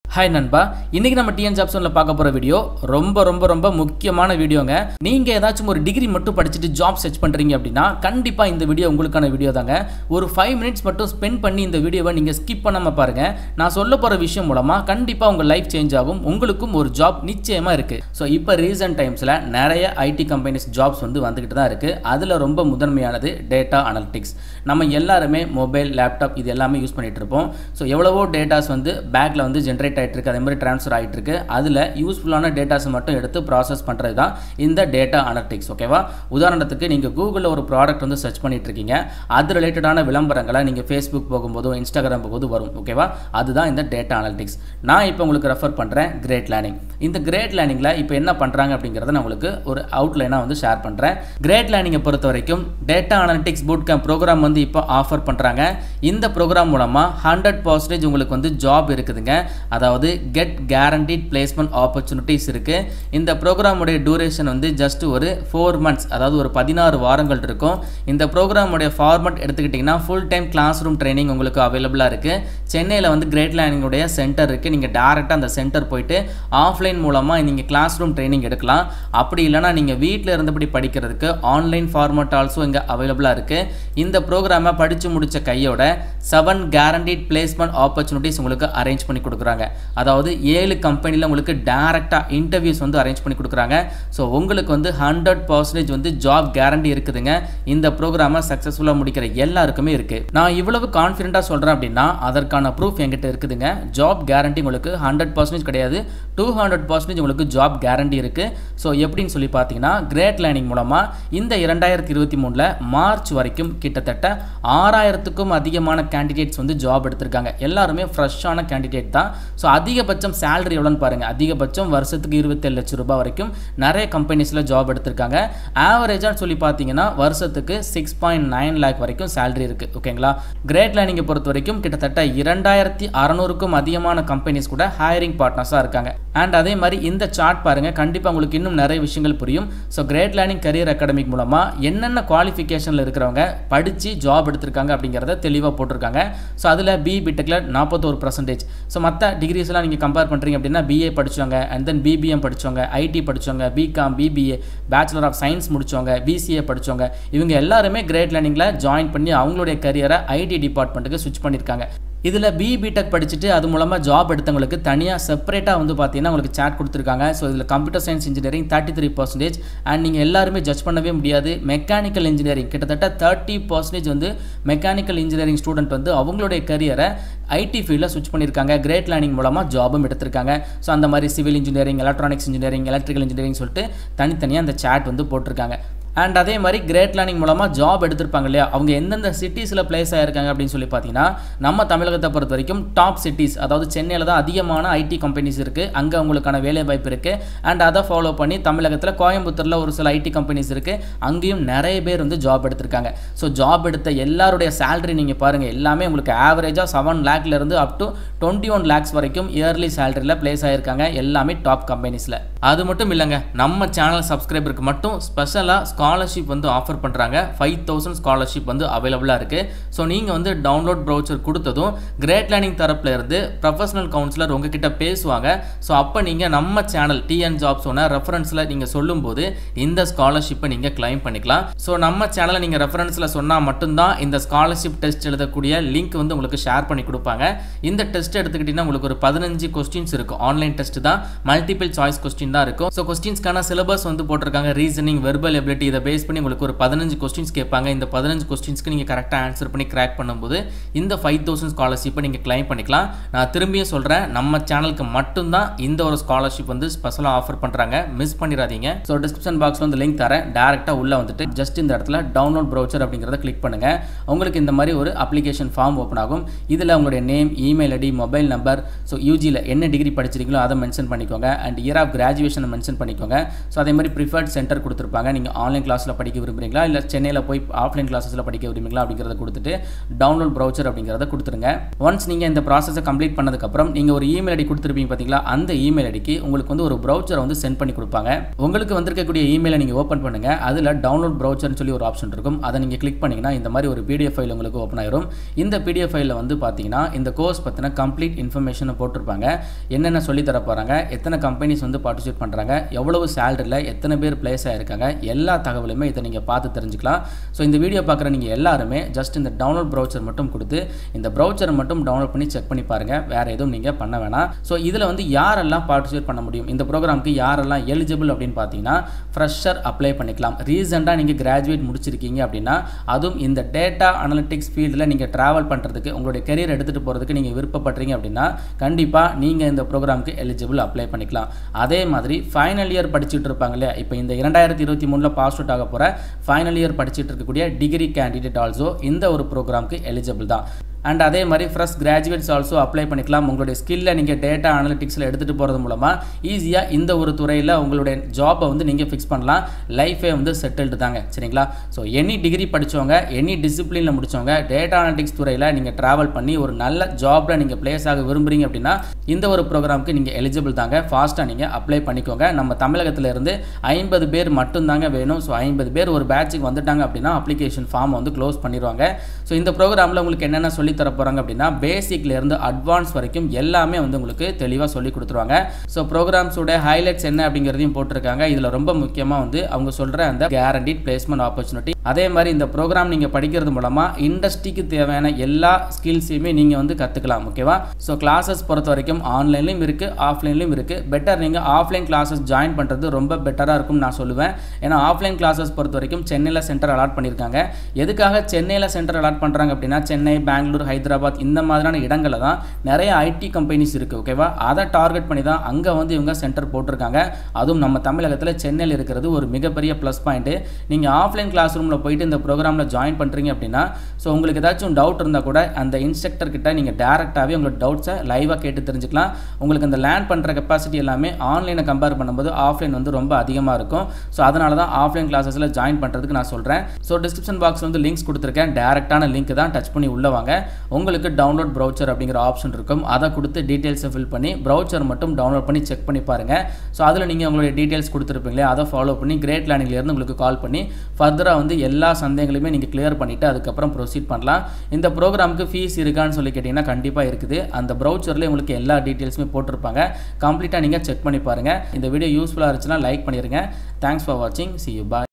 hi நண்பா இன்னைக்கு நம்ம டிஎன் ஜாப்ஸனில் பார்க்க போகிற வீடியோ ரொம்ப ரொம்ப ரொம்ப முக்கியமான வீடியோங்க நீங்கள் ஏதாச்சும் ஒரு டிகிரி மட்டும் படிச்சுட்டு ஜாப் சர்ச் பண்ணுறீங்க அப்படின்னா கண்டிப்பாக இந்த வீடியோ உங்களுக்கான வீடியோ தாங்க ஒரு ஃபைவ் மினிட்ஸ் மட்டும் ஸ்பெண்ட் பண்ணி இந்த வீடியோவை நீங்கள் ஸ்கிப் பண்ணாமல் பாருங்கள் நான் சொல்ல போகிற விஷயம் மூலமாக கண்டிப்பாக உங்கள் லைஃப் சேஞ்ச் ஆகும் உங்களுக்கும் ஒரு ஜாப் நிச்சயமாக இருக்குது ஸோ இப்போ ரீசன்ட் டைம்ஸில் நிறைய ஐடி கம்பெனிஸ் ஜாப்ஸ் வந்து வந்துக்கிட்டு தான் இருக்குது அதில் ரொம்ப முதன்மையானது டேட்டா அனலிட்டிக்ஸ் நம்ம எல்லாருமே மொபைல் லேப்டாப் இது எல்லாமே யூஸ் பண்ணிகிட்டு இருப்போம் ஸோ எவ்வளவோ டேட்டாஸ் வந்து பேக்கில் வந்து ஜென்ரேட் ஆகிட்டு இருக்கு அதே மாதிரி ட்ரான்ஸ்ஃபர் ஆகிட்டு இருக்கு அதில் யூஸ்ஃபுல்லான டேட்டாஸை மட்டும் எடுத்து ப்ராசஸ் பண்ணுறது தான் இந்த டேட்டா அனலிட்டிக்ஸ் ஓகேவா உதாரணத்துக்கு நீங்கள் கூகுளில் ஒரு ப்ராடக்ட் வந்து சர்ச் பண்ணிட்டு இருக்கீங்க அது ரிலேட்டடான விளம்பரங்களை நீங்கள் ஃபேஸ்புக் போகும்போதோ இன்ஸ்டாகிராம் போகும்போது வரும் ஓகேவா அதுதான் இந்த டேட்டா அனலிட்டிக்ஸ் நான் இப்போ உங்களுக்கு ரெஃபர் பண்ணுறேன் கிரேட் லேர்னிங் இந்த கிரேட் லேர்னிங்கில் இப்போ என்ன பண்ணுறாங்க அப்படிங்கிறத நான் உங்களுக்கு ஒரு அவுட்லைனாக வந்து ஷேர் பண்ணுறேன் கிரேட் லேர்னிங்கை பொறுத்த வரைக்கும் data analytics boot camp program வந்து இப்போ ஆஃபர் பண்ணுறாங்க இந்த ப்ரோக்ராம் மூலமாக ஹண்ட்ரட் பர்சன்டேஜ் உங்களுக்கு வந்து ஜாப் இருக்குதுங்க அதாவது கெட் கேரண்டீட் பிளேஸ்மெண்ட் ஆப்பர்ச்சுனிட்டிஸ் இருக்குது இந்த ப்ரோக்ராமுடைய டூரேஷன் வந்து ஜஸ்ட் ஒரு ஃபோர் மந்த்ஸ் அதாவது ஒரு பதினாறு வாரங்கள் இருக்கும் இந்த ப்ரோக்ராமுடைய ஃபார்மட் எடுத்துக்கிட்டிங்கன்னா full time class room training உங்களுக்கு அவைலபிளாக இருக்குது சென்னையில் வந்து கிரேட் லேர்னிங்குடைய சென்டர் இருக்குது நீங்கள் டேரெக்டாக அந்த சென்டர் போயிட்டு ஆஃப்லைன் மூலமாக நீங்கள் கிளாஸ் ரூம் ட்ரைனிங் எடுக்கலாம் அப்படி இல்லைனா நீங்கள் வீட்டில் இருந்தபடி படிக்கிறதுக்கு ஆன்லைன் ஃபார்மட் ஆல்சோ இங்கே அவைலபிளாக இருக்குது இந்த ப்ரோக்ராமை படித்து முடித்த கையோட செவன் கேரண்டீட் பிளேஸ்மெண்ட் ஆப்பர்ச்சுனிட்டிஸ் உங்களுக்கு அரேஞ்ச் பண்ணி கொடுக்குறாங்க அதாவது ஏழு கம்பெனியில் உங்களுக்கு டேரெக்டாக இன்டர்வியூஸ் வந்து அரேஞ்ச் பண்ணி கொடுக்குறாங்க ஸோ உங்களுக்கு வந்து ஹண்ட்ரட் பர்சன்டேஜ் வந்து ஜாப் கேரண்டி இருக்குதுங்க இந்த ப்ரோக்ராமை சக்ஸஸ்ஃபுல்லாக முடிக்கிற எல்லாருக்குமே இருக்குது நான் இவ்வளவு கான்ஃபிடென்ட்டாக சொல்கிறேன் அப்படின்னா அதற்கான ப்ரூஃப் என்கிட்ட இருக்குதுங்க ஜாப் கேரண்டி உங்களுக்கு ஹண்ட்ரட் பர்சன்டேஜ் கிடையாது டூ ஹண்ட்ரட் பர்சன்டேஜ் உங்களுக்கு ஜாப் கேரண்டி இருக்குது ஸோ எப்படின்னு சொல்லி பார்த்தீங்கன்னா கிரேட் லேர்னிங் மூலமாக இந்த இரண்டாயிரத்தி இருபத்தி மூணில் மார்ச் வரைக்கும் கிட்டத்தட்ட ஆறாயிரத்துக்கும் அதிகமான கேண்டிடேட்ஸ் வந்து ஜாப் எடுத்திருக்காங்க எல்லாருமே ஃப்ரெஷ்ஷான கேண்டிடேட் தான் ஸோ அதிகபட்சம் சேலரி எவ்வளோன்னு பாருங்கள் அதிகபட்சம் வருஷத்துக்கு இருபத்தேழு லட்சம் ரூபாய் வரைக்கும் நிறைய கம்பெனிஸில் ஜாப் எடுத்திருக்காங்க ஆவரேஜாக சொல்லி பார்த்தீங்கன்னா வருஷத்துக்கு சிக்ஸ் பாயிண்ட் நைன் லேக் வரைக்கும் சேலரி இருக்குது ஓகேங்களா கிரேட் லேர்னிங்கை பொறுத்த வரைக்கும் கிட்டத்தட்ட இரண்டாயிரத்தி அறநூறுக்கும் அதிகமான கம்பெனிஸ் கூட ஹையரிங் பார்ட்னர்ஸாக இருக்காங்க அண்ட் அதே மாதிரி இந்த சார்ட் பாருங்கள் கண்டிப்பாக உங்களுக்கு இன்னும் நிறைய விஷயங்கள் புரியும் so great learning career academic மூலமாக என்னென்ன குவாலிஃபிகேஷனில் இருக்கிறவங்க படித்து ஜாப் எடுத்திருக்காங்க அப்படிங்கிறத தெளிவாக போட்டிருக்காங்க ஸோ அதில் பி பிடெக்கில் நாற்பத்தோரு பர்சன்டேஜ் ஸோ மற்ற டிகிரிஸ்லாம் நீங்கள் கம்பேர் பண்ணுறீங்க அப்படின்னா பிஏ படித்தவங்க அண்ட் தென் பிபிஎம் படித்தவங்க ஐடி படித்தவங்க BCom BBA bachelor of science முடித்தவங்க பிசிஏ படித்தவங்க இவங்க எல்லாருமே கிரேட் லேர்னிங்கில் ஜாயின் பண்ணி அவங்களுடைய கரியரை ஐடி டிபார்ட்மெண்ட்டுக்கு ஸ்விட்ச் பண்ணியிருக்காங்க இதில் பி பிடெக் படிச்சுட்டு அது மூலமாக ஜாப் எடுத்தவங்களுக்கு தனியாக செப்பரேட்டாக வந்து பார்த்தீங்கன்னா உங்களுக்கு சாட் கொடுத்துருக்காங்க ஸோ இதில் computer science engineering thirty three percentage and நீங்கள் எல்லாருமே ஜட்ஜ் பண்ணவே முடியாது மெக்கானிக்கல் இன்ஜினியரிங் கிட்டத்தட்ட தேர்ட்டி பர்சன்டேஜ் வந்து மெக்கானிக்கல் இன்ஜினியரிங் ஸ்டூடெண்ட் வந்து அவங்களுடைய கரியரை ஐடி ஃபீல்டில் ஸ்விட்ச் பண்ணியிருக்காங்க கிரேட் லேர்னிங் மூலமாக ஜாபும் எடுத்திருக்காங்க ஸோ அந்த மாதிரி civil engineering electronics engineering electrical engineering சொல்லிட்டு தனித்தனியாக அந்த சாட் வந்து போட்டிருக்காங்க அண்ட் அதே மாதிரி கிரேட் லேர்னிங் மூலமாக ஜாப் எடுத்திருப்பாங்க இல்லையா அவங்க எந்தெந்த சிட்டிஸில் பிளேஸ் ஆகிருக்காங்க அப்படின்னு சொல்லி பார்த்தீங்கன்னா நம்ம தமிழகத்தை பொறுத்த வரைக்கும் டாப் சிட்டிஸ் அதாவது சென்னையில் தான் அதிகமான ஐடி கம்பெனிஸ் இருக்குது அங்கே அவங்களுக்கான வேலை வாய்ப்பு இருக்குது அண்ட் அதை ஃபாலோ பண்ணி தமிழகத்தில் கோயம்புத்தூரில் ஒரு சில ஐடி கம்பெனிஸ் இருக்குது அங்கேயும் நிறைய பேர் வந்து ஜாப் எடுத்திருக்காங்க ஸோ ஜாப் எடுத்த எல்லாருடைய சேலரி நீங்கள் பாருங்கள் எல்லாமே உங்களுக்கு ஆவரேஜாக செவன் லேக்லேருந்து up to twenty one lakhs வரைக்கும் இயர்லி சேலரியில் பிளேஸ் ஆகிருக்காங்க எல்லாமே டாப் கம்பெனிஸில் அது மட்டும் இல்லைங்க நம்ம சேனல் சப்ஸ்கிரைபருக்கு மட்டும் ஸ்பெஷலாக ஸ்காலர்ஷிப் வந்து ஆஃபர் பண்ணுறாங்க ஃபைவ் தௌசண்ட் ஸ்காலர்ஷிப் வந்து அவைலபிளாக இருக்குது ஸோ நீங்கள் வந்து டவுன்லோட் ப்ரௌச்சர் கொடுத்ததும் கிரேட் லேர்னிங் தரப்பில் இருந்து ப்ரொஃபஷனல் கவுன்சிலர் உங்ககிட்ட பேசுவாங்க ஸோ அப்போ நீங்கள் நம்ம சேனல் டிஎன் ஜாப்ஸோட ரெஃபரன்ஸில் நீங்கள் சொல்லும்போது இந்த ஸ்காலர்ஷிப்பை நீங்கள் கிளைம் பண்ணிக்கலாம் ஸோ நம்ம சேனலை நீங்கள் ரெஃபரன்ஸில் சொன்னால் மட்டும்தான் இந்த ஸ்காலர்ஷிப் டெஸ்ட் எழுதக்கூடிய லிங்க் வந்து உங்களுக்கு ஷேர் பண்ணி கொடுப்பாங்க இந்த டெஸ்ட் எடுத்துக்கிட்டிங்கன்னா உங்களுக்கு ஒரு பதினஞ்சு கொஸ்டின்ஸ் இருக்கும் ஆன்லைன் டெஸ்ட் தான் மல்டிபிள் சாய்ஸ் கொஸ்டின் தான் இருக்கும் ஸோ கொஸ்டின்ஸ்க்கான சிலபஸ் வந்து போட்டிருக்காங்க ரீசனிங் வெர்பல் எபிலிட்டி இதை பேஸ் பண்ணி உங்களுக்கு ஒரு பதினஞ்சு கொஸ்டின்ஸ் கேட்பாங்க இந்த பதினஞ்சு கொஸ்டின்ஸ்க்கு நீங்கள் கரெக்டாக ஆன்சர் பண்ணி கிராக் பண்ணும்போது இந்த ஃபைவ் தௌசண்ட் ஸ்காலர்ஷிப்பை நீங்கள் கிளைம் பண்ணிக்கலாம் நான் திரும்பியும் சொல்கிறேன் நம்ம சேனலுக்கு மட்டும்தான் இந்த ஒரு ஸ்காலர்ஷிப் வந்து ஸ்பெஷலாக ஆஃபர் பண்ணுறாங்க மிஸ் பண்ணிடாதீங்க ஸோ டிஸ்கிரிப்ஷன் பாக்ஸில் வந்து லிங்க் தரேன் டேரெக்டாக உள்ளே வந்துட்டு ஜஸ்ட் இந்த இடத்துல டவுன்லோட் ப்ரௌச்சர் அப்படிங்கிறத கிளிக் பண்ணுங்கள் உங்களுக்கு இந்த மாதிரி ஒரு அப்ளிகேஷன் ஃபார்ம் ஓப்பன் ஆகும் இதில் உங்களுடைய name email ID mobile number so யூஜியில் என்ன டிகிரி படிச்சிருக்கீங்களோ அதை மென்ஷன் பண்ணிக்கோங்க அண்ட் இயர் ஆஃப் கிராஜுவேஷனை மென்ஷன் பண்ணிக்கோங்க ஸோ அதே மாதிரி ப்ரிஃபர்ட் சென்டர் கொடுத்துருப்பாங்க நீங்கள் ஆன்லைன் ஆன்லைன் கிளாஸில் படிக்க விரும்புறீங்களா இல்லை சென்னையில் போய் ஆஃப்லைன் கிளாஸஸில் படிக்க விரும்புறீங்களா அப்படிங்கிறத கொடுத்துட்டு டவுன்லோட் ப்ரௌச்சர் அப்படிங்கிறத கொடுத்துருங்க ஒன்ஸ் நீங்கள் இந்த ப்ராசஸை கம்ப்ளீட் பண்ணதுக்கப்புறம் நீங்கள் ஒரு இமெயில் ஐடி கொடுத்துருப்பீங்க பார்த்தீங்களா அந்த இமெயில் ஐடிக்கு உங்களுக்கு வந்து ஒரு ப்ரௌச்சரை வந்து சென்ட் பண்ணி கொடுப்பாங்க உங்களுக்கு வந்திருக்கக்கூடிய இமெயிலை நீங்கள் ஓப்பன் பண்ணுங்கள் அதில் டவுன்லோட் ப்ரௌச்சர்னு சொல்லி ஒரு ஆப்ஷன் இருக்கும் அதை நீங்கள் கிளிக் பண்ணிங்கன்னா இந்த மாதிரி ஒரு பிடிஎஃப் ஃபைல் உங்களுக்கு ஓப்பன் ஆயிரும் இந்த பிடிஎஃப் ஃபைலில் வந்து பார்த்தீங்கன்னா இந்த கோர்ஸ் பற்றின கம்ப்ளீட் இன்ஃபர்மேஷனை போட்டிருப்பாங்க என்னென்ன சொல்லி தர போகிறாங்க எத்தனை கம்பெனிஸ் வந்து பார்ட்டிசிபேட் பண்ணுறாங்க எவ்வளவு சேலரியில் எத்தனை பேர் பிளேஸ் ஆகிருக்காங்க எல்லா தகவலுமே இதை நீங்கள் பார்த்து தெரிஞ்சுக்கலாம் ஸோ இந்த வீடியோ பார்க்குற நீங்கள் எல்லாருமே ஜஸ்ட் இந்த டவுன்லோட் ப்ரௌச்சர் மட்டும் கொடுத்து இந்த ப்ரௌச்சரை மட்டும் டவுன்லோட் பண்ணி செக் பண்ணி பாருங்கள் வேறு எதுவும் நீங்கள் பண்ண வேணாம் ஸோ இதில் வந்து யாரெல்லாம் பார்ட்டிசிபேட் பண்ண முடியும் இந்த ப்ரோக்ராமுக்கு யாரெல்லாம் எலிஜிபிள் அப்படின்னு பார்த்தீங்கன்னா ஃப்ரெஷர் அப்ளை பண்ணிக்கலாம் ரீசெண்டாக நீங்கள் கிராஜுவேட் முடிச்சிருக்கீங்க அப்படின்னா அதுவும் இந்த டேட்டா அனலிட்டிக்ஸ் ஃபீல்டில் நீங்கள் ட்ராவல் பண்ணுறதுக்கு உங்களுடைய கெரியர் எடுத்துகிட்டு போகிறதுக்கு நீங்கள் விருப்பப்படுறீங்க அப்படின்னா கண்டிப்பாக நீங்கள் இந்த ப்ரோக்ராமுக்கு எலிஜிபிள் அப்ளை பண்ணிக்கலாம் அதே மாதிரி ஃபைனல் இயர் படிச்சுட்டு இருப்பாங்க இல்லையா இப்போ இந்த இரண்டாயிரத்தி இருபத்தி மூணில் பாஸ் அவுட் ஆக போகிற ஃபைனல் இயர் படிச்சுட்டு இருக்கக்கூடிய டிகிரி கேண்டிடேட் ஆல்சோ இந்த ஒரு ப்ரோக்ராமுக்கு எலிஜிபிள் தான் அண்ட் அதே மாதிரி ஃப்ரெஷ் கிராஜுவேட்ஸ் ஆல்சோ அப்ளை பண்ணிக்கலாம் உங்களுடைய ஸ்கில்லை நீங்கள் டேட்டா அனலிட்டிக்ஸில் எடுத்துகிட்டு போகிறது மூலமாக ஈஸியாக இந்த ஒரு துறையில் உங்களுடைய ஜாப்பை வந்து நீங்கள் ஃபிக்ஸ் பண்ணலாம் லைஃபே வந்து செட்டில்டு தாங்க சரிங்களா ஸோ எனி டிகிரி படித்தவங்க எனி டிசிப்ளினில் முடித்தவங்க டேட்டா அனலிட்டிக்ஸ் துறையில் நீங்கள் ட்ராவல் பண்ணி ஒரு நல்ல ஜாப்பில் நீங்கள் பிளேஸ் ஆக விரும்புகிறீங்க அப்படின்னா இந்த ஒரு ப்ரோக்ராமுக்கு நீங்கள் எலிஜிபிள் தாங்க ஃபாஸ்ட்டாக நீங்கள் அப்ளை பண்ணிக்கோங்க நம்ம தமிழகத்தில் இருந்து ஐம்பது பேர் மட்டும்தாங்க வேணும் ஸோ ஐம்பது பேர் ஒரு பேட்சுக்கு வந்துட்டாங்க அப்படின்னா அப்ளிகேஷன் ஃபார்ம் வந்து க்ளோஸ் பண்ணிடுவாங்க ஸோ இந்த ப்ரோக்ராமில் உங்களுக்கு என்னென்ன சொல்லி தர போகிறாங்க அப்படின்னா பேசிக்ல இருந்து அட்வான்ஸ் வரைக்கும் எல்லாமே வந்து உங்களுக்கு தெளிவாக சொல்லி கொடுத்துருவாங்க ஸோ ப்ரோக்ராம்ஸோட ஹைலைட்ஸ் என்ன அப்படிங்கிறதையும் போட்டிருக்காங்க இதில் ரொம்ப முக்கியமாக வந்து அவங்க சொல்கிற அந்த கேரண்டிட் பிளேஸ்மெண்ட் ஆப்பர்ச்சுனிட்டி அதே மாதிரி இந்த ப்ரோக்ராம் நீங்கள் படிக்கிறது மூலமாக இண்டஸ்ட்ரிக்கு தேவையான எல்லா ஸ்கில்ஸையுமே நீங்கள் வந்து கற்றுக்கலாம் ஓகேவா ஸோ கிளாஸஸ் பொறுத்த வரைக்கும் ஆன்லைன்லையும் இருக்குது ஆஃப்லைன்லையும் இருக்குது பெட்டர் நீங்கள் ஆஃப்லைன் கிளாஸஸ் ஜாயின் பண்ணுறது ரொம்ப பெட்டராக இருக்கும்னு நான் சொல்லுவேன் ஏன்னா ஆஃப்லைன் கிளாஸஸ் பொறுத்த வரைக்கும் சென்னையில் சென்டர் அலாட் பண்ணியிருக்காங்க எதுக்காக சென்னையில் சென்டர் அலாட் பண்ணுறாங்க அப்படின்னா சென்னை பெங்களூர் ஹைதராபாத் இந்த மாதிரியான இடங்களில் தான் நிறைய ஐடி கம்பெனிஸ் இருக்குது ஓகேவா அதை டார்கெட் பண்ணி தான் அங்கே வந்து இவங்க சென்டர் போட்டிருக்காங்க அதுவும் நம்ம தமிழகத்தில் சென்னையில் இருக்கிறது ஒரு மிகப்பெரிய ப்ளஸ் பாயிண்ட்டு நீங்கள் ஆஃப்லைன் கிளாஸ் ரூமில் போயிட்டு இந்த ப்ரோக்ராமில் ஜாயின் பண்ணுறீங்க அப்படின்னா ஸோ உங்களுக்கு ஏதாச்சும் டவுட் இருந்தால் கூட அந்த இன்ஸ்ட்ரக்டர் கிட்ட நீங்கள் டேரெக்டாகவே உங்களோட டவுட்ஸை லைவாக கேட்டு தெரிஞ்சுக்கலாம் உங்களுக்கு அந்த லேர்ன் பண்ணுற கெப்பாசிட்டி எல்லாமே ஆன்லைனை கம்பேர் பண்ணும்போது ஆஃப்லைன் வந்து ரொம்ப அதிகமாக இருக்கும் ஸோ அதனால தான் ஆஃப்லைன் கிளாஸஸில் ஜாயின் பண்ணுறதுக்கு நான் சொல்கிறேன் ஸோ டிஸ்கிரிப்ஷன் பாக்ஸ் வந்து லிங்க்ஸ் கொடுத்துருக்கேன் டேரெக்டான லிங்க் தான் டச் பண்ணி உள்ளே வாங்க உங்களுக்கு டவுன்லோட் ப்ரௌச்சர் அப்படிங்கிற ஆப்ஷன் இருக்கும் அதை கொடுத்து டீட்டெயில்ஸை ஃபில் பண்ணி ப்ரௌச்சர் மட்டும் டவுன்லோட் பண்ணி செக் பண்ணி பாருங்கள் ஸோ அதில் நீங்கள் உங்களுடைய டீட்டெயில்ஸ் கொடுத்துருப்பீங்களே அதை ஃபாலோ பண்ணி கிரேட் லேர்னிங்லேருந்து உங்களுக்கு கால் பண்ணி ஃபர்தராக வந்து எல்லா சந்தேகங்களையுமே நீங்கள் கிளியர் பண்ணிவிட்டு அதுக்கப்புறம் ப்ரொசீட் பண்ணலாம் இந்த ப்ரோக்ராமுக்கு ஃபீஸ் இருக்கான்னு சொல்லி கேட்டிங்கன்னா கண்டிப்பாக இருக்குது அந்த ப்ரௌச்சரில் உங்களுக்கு எல்லா டீட்டெயில்ஸுமே போட்டிருப்பாங்க கம்ப்ளீட்டாக நீங்கள் செக் பண்ணி பாருங்கள் இந்த வீடியோ யூஸ்ஃபுல்லாக இருந்துச்சுன்னா லைக் பண்ணிடுங்க தேங்க்ஸ் ஃபார் வாட்சிங் சி யூ பாய்